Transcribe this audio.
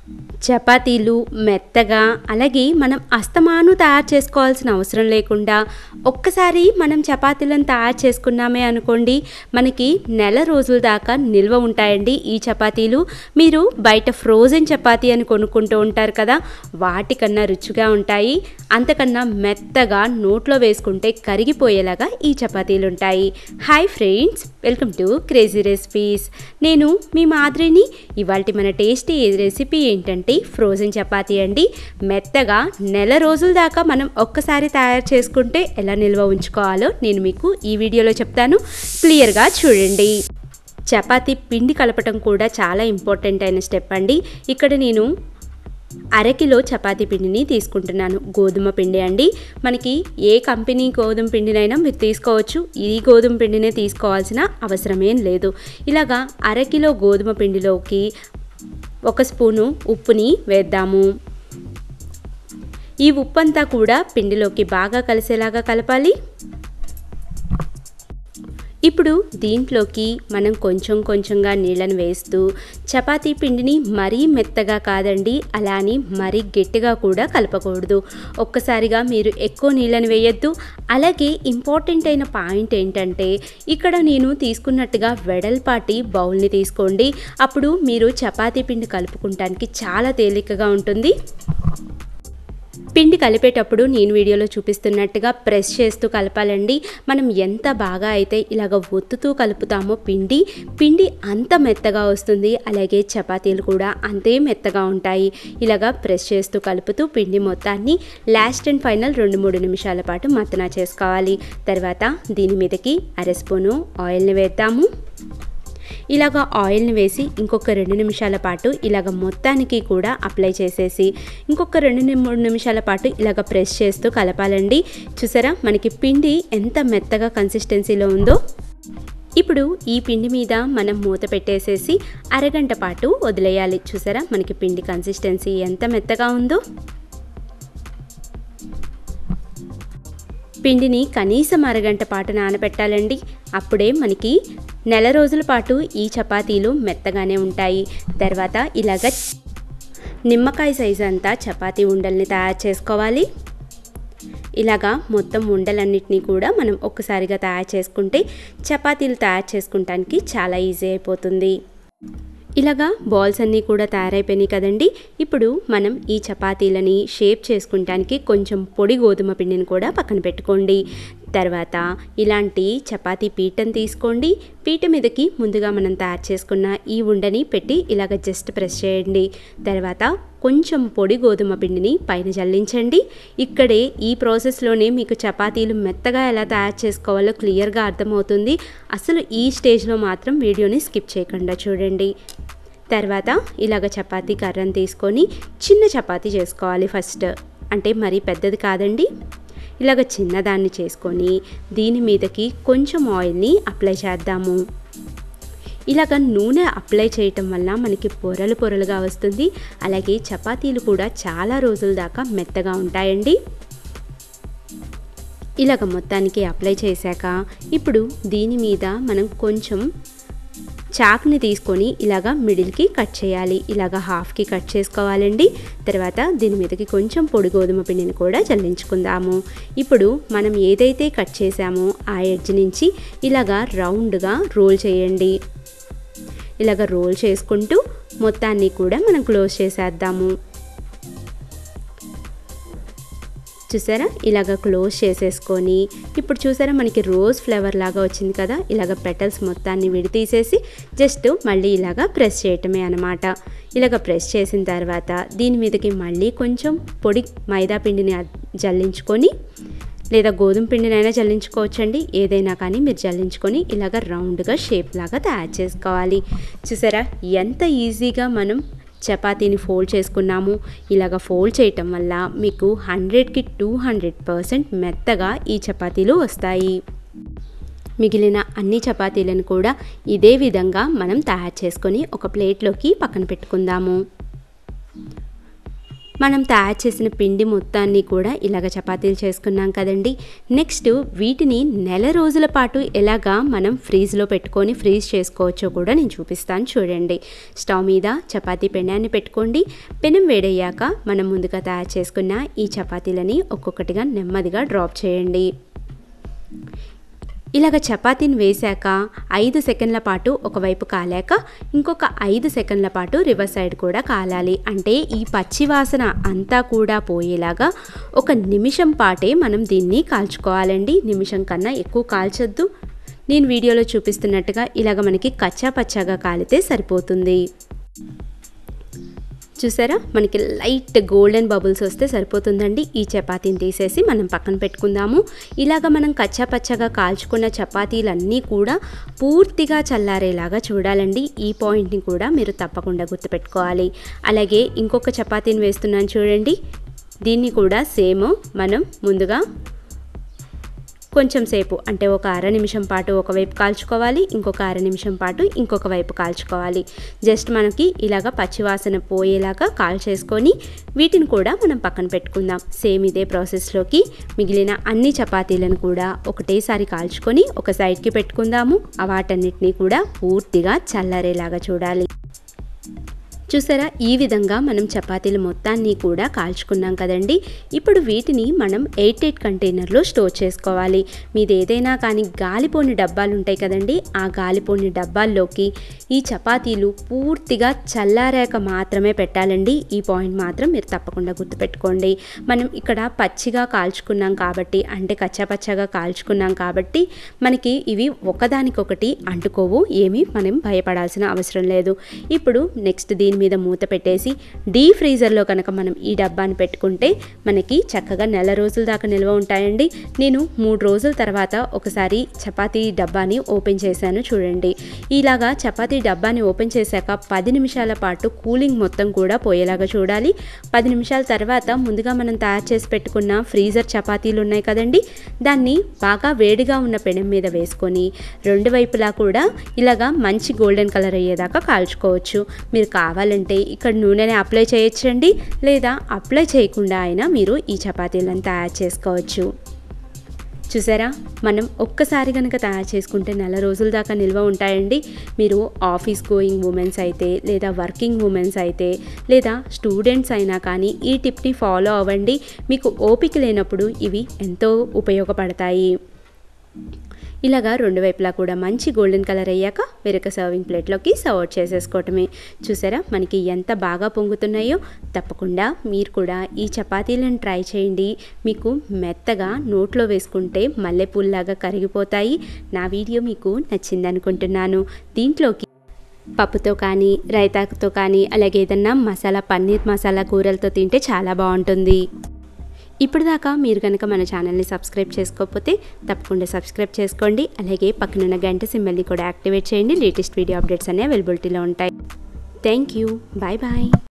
చపాతీలు మెత్తగా అలాగే మనం అస్తమాను తయారు చేసుకోవాల్సిన అవసరం లేకుండా ఒక్కసారి మనం చపాతీలను తయారు చేసుకున్నామే అనుకోండి మనకి నెల రోజుల దాకా నిల్వ ఉంటాయండి ఈ చపాతీలు మీరు బయట ఫ్రోజన్ చపాతీ అని కొనుక్కుంటూ ఉంటారు కదా వాటికన్నా రుచిగా ఉంటాయి అంతకన్నా మెత్తగా నోట్లో వేసుకుంటే కరిగిపోయేలాగా ఈ చపాతీలు ఉంటాయి hi friends welcome to crazy recipes నేను మీ మాదిరిని ఇవాళ మన టేస్టీ రెసిపీ ఏంటంటే ఫ్రోజన్ చపాతీ అండి మెత్తగా నెల రోజుల దాకా మనం ఒక్కసారి తయారు చేసుకుంటే ఎలా నిల్వ ఉంచుకోవాలో నేను మీకు ఈ వీడియోలో చెప్తాను క్లియర్గా చూడండి చపాతీ పిండి కలపటం కూడా చాలా ఇంపార్టెంట్ అయిన స్టెప్ అండి ఇక్కడ నేను అరకిలో చపాతీ పిండిని తీసుకుంటున్నాను గోధుమ పిండి అండి మనకి ఏ కంపెనీ గోధుమ పిండినైనా మీరు తీసుకోవచ్చు ఈ గోధుమ పిండినే తీసుకోవాల్సిన అవసరమేం లేదు ఇలాగా అరకిలో గోధుమ పిండిలోకి ఒక స్పూను ఉప్పుని వేద్దాము ఈ ఉప్పు అంతా కూడా పిండిలోకి బాగా కలిసేలాగా కలపాలి ఇప్పుడు దీంట్లోకి మనం కొంచెం కొంచెంగా నీళ్ళని వేస్తూ చపాతీ పిండిని మరీ మెత్తగా కాదండి అలా అని మరీ గట్టిగా కూడా కలపకూడదు ఒక్కసారిగా మీరు ఎక్కువ నీళ్ళని వేయొద్దు అలాగే ఇంపార్టెంట్ అయిన పాయింట్ ఏంటంటే ఇక్కడ నేను తీసుకున్నట్టుగా వెడల్పాటి బౌల్ని తీసుకోండి అప్పుడు మీరు చపాతీ పిండి కలుపుకుంటానికి చాలా తేలికగా ఉంటుంది పిండి కలిపేటప్పుడు నేను వీడియోలో చూపిస్తున్నట్టుగా ప్రెస్ చేస్తూ కలపాలండి మనం ఎంత బాగా అయితే ఇలాగ ఒత్తుతూ కలుపుతామో పిండి పిండి అంత మెత్తగా వస్తుంది అలాగే చపాతీలు కూడా అంతే మెత్తగా ఉంటాయి ఇలాగ ప్రెస్ చేస్తూ కలుపుతూ పిండి మొత్తాన్ని లాస్ట్ అండ్ ఫైనల్ రెండు మూడు నిమిషాల పాటు మత్తనా చేసుకోవాలి తర్వాత దీని మీదకి అర స్పూను ఆయిల్ని వేద్దాము ఇలాగ ఆయిల్ని వేసి ఇంకొక రెండు నిమిషాల పాటు ఇలాగ మొత్తానికి కూడా అప్లై చేసేసి ఇంకొక రెండు మూడు నిమిషాల పాటు ఇలాగ ప్రెస్ చేస్తూ కలపాలండి చూసారా మనకి పిండి ఎంత మెత్తగా కన్సిస్టెన్సీలో ఉందో ఇప్పుడు ఈ పిండి మీద మనం మూత పెట్టేసేసి అరగంట పాటు వదిలేయాలి చూసారా మనకి పిండి కన్సిస్టెన్సీ ఎంత మెత్తగా ఉందో పిండిని కనీసం అరగంట పాటు నానబెట్టాలండి అప్పుడే మనకి నెల రోజుల పాటు ఈ చపాతీలు మెత్తగానే ఉంటాయి తర్వాత ఇలాగ నిమ్మకాయ సైజు అంతా చపాతీ ఉండల్ని తయారు చేసుకోవాలి ఇలాగా మొత్తం ఉండలన్నిటినీ కూడా మనం ఒక్కసారిగా తయారు చేసుకుంటే చపాతీలు తయారు చేసుకుంటానికి చాలా ఈజీ అయిపోతుంది ఇలాగా బాల్స్ అన్నీ కూడా తయారైపోయినాయి కదండి ఇప్పుడు మనం ఈ చపాతీలని షేప్ చేసుకుంటానికి కొంచెం పొడి గోధుమ పిండిని కూడా పక్కన పెట్టుకోండి తర్వాత ఇలాంటి చపాతీ పీటను తీసుకోండి పీట మీదకి ముందుగా మనం తయారు చేసుకున్న ఈ ఉండని పెట్టి ఇలాగ జస్ట్ ప్రెస్ చేయండి తర్వాత కొంచెం పొడి గోధుమ పిండిని పైన జల్లించండి ఇక్కడే ఈ ప్రాసెస్లోనే మీకు చపాతీలు మెత్తగా ఎలా తయారు చేసుకోవాలో క్లియర్గా అర్థమవుతుంది అసలు ఈ స్టేజ్లో మాత్రం వీడియోని స్కిప్ చేయకుండా చూడండి తర్వాత ఇలాగ చపాతీ కర్రను తీసుకొని చిన్న చపాతీ చేసుకోవాలి ఫస్ట్ అంటే మరీ పెద్దది కాదండి ఇలాగ చిన్నదాన్ని చేసుకొని దీని మీదకి కొంచెం ఆయిల్ని అప్లై చేద్దాము ఇలాగ నూనె అప్లై చేయటం వల్ల మనకి పొరలు పొరలుగా వస్తుంది అలాగే చపాతీలు కూడా చాలా రోజుల దాకా మెత్తగా ఉంటాయండి ఇలాగ మొత్తానికి అప్లై చేశాక ఇప్పుడు దీని మీద మనం కొంచెం చాక్ని తీసుకొని ఇలాగా మిడిల్కి కట్ చేయాలి ఇలాగ హాఫ్కి కట్ చేసుకోవాలండి తర్వాత దీని మీదకి కొంచెం పొడి గోధుమ పిండిని కూడా జల్లించుకుందాము ఇప్పుడు మనం ఏదైతే కట్ చేసామో ఆ ఎడ్జ్ నుంచి ఇలాగా రౌండ్గా రోల్ చేయండి ఇలాగ రోల్ చేసుకుంటూ మొత్తాన్ని కూడా మనం క్లోజ్ చేసేద్దాము చూసారా ఇలాగ క్లోజ్ చేసేసుకొని ఇప్పుడు చూసారా మనకి రోజ్ ఫ్లేవర్ లాగా వచ్చింది కదా ఇలాగ పెటల్స్ మొత్తాన్ని విడితీసేసి జస్ట్ మళ్ళీ ఇలాగ ప్రెస్ చేయటమే అనమాట ఇలాగ ప్రెస్ చేసిన తర్వాత దీని మీదకి మళ్ళీ కొంచెం పొడి మైదా పిండిని జల్లించుకొని లేదా గోధుమ పిండినైనా జల్లించుకోవచ్చండి ఏదైనా కానీ మీరు జల్లించుకొని ఇలాగ రౌండ్గా షేప్ లాగా తయారు చేసుకోవాలి చూసారా ఎంత ఈజీగా మనం చపాతీని ఫోల్డ్ చేసుకున్నాము ఇలాగ ఫోల్డ్ చేయటం వల్ల మీకు హండ్రెడ్కి టూ హండ్రెడ్ పర్సెంట్ మెత్తగా ఈ చపాతీలు వస్తాయి మిగిలిన అన్ని చపాతీలను కూడా ఇదే విధంగా మనం తయారు చేసుకొని ఒక ప్లేట్లోకి పక్కన పెట్టుకుందాము మనం తయారు చేసిన పిండి మొత్తాన్ని కూడా ఇలాగ చపాతీలు చేసుకున్నాం కదండి నెక్స్ట్ వీటిని నెల రోజుల పాటు ఎలాగా మనం ఫ్రీజ్లో పెట్టుకొని ఫ్రీజ్ చేసుకోవచ్చో కూడా నేను చూపిస్తాను చూడండి స్టవ్ మీద చపాతీ పెనాన్ని పెట్టుకోండి పెనం వేడయ్యాక మనం ముందుగా తయారు చేసుకున్న ఈ చపాతీలని ఒక్కొక్కటిగా నెమ్మదిగా డ్రాప్ చేయండి ఇలాగ చపాతీని వేశాక ఐదు సెకండ్ల పాటు ఒకవైపు కాలాక ఇంకొక ఐదు సెకండ్ల పాటు రివర్స్ సైడ్ కూడా కాలాలి అంటే ఈ పచ్చి వాసన అంతా కూడా పోయేలాగా ఒక నిమిషం పాటే మనం దీన్ని కాల్చుకోవాలండి నిమిషం కన్నా ఎక్కువ కాల్చొద్దు నేను వీడియోలో చూపిస్తున్నట్టుగా ఇలాగ మనకి కచ్చా పచ్చాగా కాలితే సరిపోతుంది చూసారా మనకి లైట్ గోల్డెన్ బబుల్స్ వస్తే సరిపోతుందండి ఈ చపాతీని తీసేసి మనం పక్కన పెట్టుకుందాము ఇలాగ మనం కచ్చా పచ్చగా కాల్చుకున్న చపాతీలన్నీ కూడా పూర్తిగా చల్లారేలాగా చూడాలండి ఈ పాయింట్ని కూడా మీరు తప్పకుండా గుర్తుపెట్టుకోవాలి అలాగే ఇంకొక చపాతీని వేస్తున్నాను చూడండి దీన్ని కూడా సేమ్ మనం ముందుగా కొంచెం సేపు అంటే ఒక అర నిమిషం పాటు ఒకవైపు కాల్చుకోవాలి ఇంకొక అర నిమిషం పాటు ఇంకొక వైపు కాల్చుకోవాలి జస్ట్ మనకి ఇలాగ పచ్చివాసన పోయేలాగా కాల్ చేసుకొని వీటిని కూడా మనం పక్కన పెట్టుకుందాం సేమ్ ఇదే ప్రాసెస్లోకి మిగిలిన అన్ని చపాతీలను కూడా ఒకటేసారి కాల్చుకొని ఒక సైడ్కి పెట్టుకుందాము ఆ వాటన్నిటిని కూడా పూర్తిగా చల్లారేలాగా చూడాలి చూసారా ఈ విధంగా మనం చపాతీలు మొత్తాన్ని కూడా కాల్చుకున్నాం కదండి ఇప్పుడు వీటిని మనం ఎయిట్ ఎయిట్ కంటైనర్లో స్టోర్ చేసుకోవాలి మీది ఏదైనా కానీ గాలిపోని డబ్బాలు ఉంటాయి కదండి ఆ గాలిపోని డబ్బాల్లోకి ఈ చపాతీలు పూర్తిగా చల్లారాక మాత్రమే పెట్టాలండి ఈ పాయింట్ మాత్రం మీరు తప్పకుండా గుర్తుపెట్టుకోండి మనం ఇక్కడ పచ్చిగా కాల్చుకున్నాం కాబట్టి అంటే కచ్చాపచ్చగా కాల్చుకున్నాం కాబట్టి మనకి ఇవి ఒకదానికొకటి అంటుకోవు ఏమీ మనం భయపడాల్సిన అవసరం లేదు ఇప్పుడు నెక్స్ట్ దీని మీద మూత పెట్టేసి డీ ఫ్రీజర్లో కనుక మనం ఈ డబ్బాని పెట్టుకుంటే మనకి చక్కగా నెల రోజుల దాకా నిల్వ ఉంటాయండి నేను మూడు రోజుల తర్వాత ఒకసారి చపాతీ డబ్బాని ఓపెన్ చేశాను చూడండి ఇలాగా చపాతీ డబ్బాని ఓపెన్ చేశాక పది నిమిషాల పాటు కూలింగ్ మొత్తం కూడా పోయేలాగా చూడాలి పది నిమిషాల తర్వాత ముందుగా మనం తయారు చేసి పెట్టుకున్న ఫ్రీజర్ చపాతీలు ఉన్నాయి కదండి దాన్ని బాగా వేడిగా ఉన్న పెనం మీద వేసుకొని రెండు వైపులా కూడా ఇలాగా మంచి గోల్డెన్ కలర్ అయ్యేదాకా కాల్చుకోవచ్చు మీరు కావాలంటే ఇక్కడ నూనెని అప్లై చేయొచ్చండి లేదా అప్లై చేయకుండా అయినా మీరు ఈ చపాతీలను తయారు చేసుకోవచ్చు చూసారా మనం ఒక్కసారి కనుక తయారు చేసుకుంటే నెల రోజుల దాకా నిల్వ ఉంటాయండి మీరు ఆఫీస్ గోయింగ్ ఉమెన్స్ అయితే లేదా వర్కింగ్ ఉమెన్స్ అయితే లేదా స్టూడెంట్స్ అయినా కానీ ఈ టిప్ని ఫాలో అవ్వండి మీకు ఓపిక లేనప్పుడు ఇవి ఎంతో ఉపయోగపడతాయి ఇలాగా రెండు వైపులా కూడా మంచి గోల్డెన్ కలర్ అయ్యాక వేరొక సర్వింగ్ ప్లేట్లోకి సర్వ్ చేసేసుకోవటమే చూసారా మనకి ఎంత బాగా పొంగుతున్నాయో తప్పకుండా మీరు కూడా ఈ చపాతీలను ట్రై చేయండి మీకు మెత్తగా నోట్లో వేసుకుంటే మల్లెపూల్లాగా కరిగిపోతాయి నా వీడియో మీకు నచ్చింది అనుకుంటున్నాను దీంట్లోకి పప్పుతో కానీ రైతాకుతో కానీ అలాగే ఏదన్నా మసాలా పన్నీర్ మసాలా కూరలతో తింటే చాలా బాగుంటుంది ఇప్పుడు దాకా మీరు కనుక మన ఛానల్ని సబ్స్క్రైబ్ చేసుకోకపోతే తప్పకుండా సబ్స్క్రైబ్ చేసుకోండి అలాగే పక్కనున్న గంట సింబల్ని కూడా యాక్టివేట్ చేయండి లేటెస్ట్ వీడియో అప్డేట్స్ అన్నీ అవైలబిలిటీలో ఉంటాయి థ్యాంక్ యూ బాయ్ బాయ్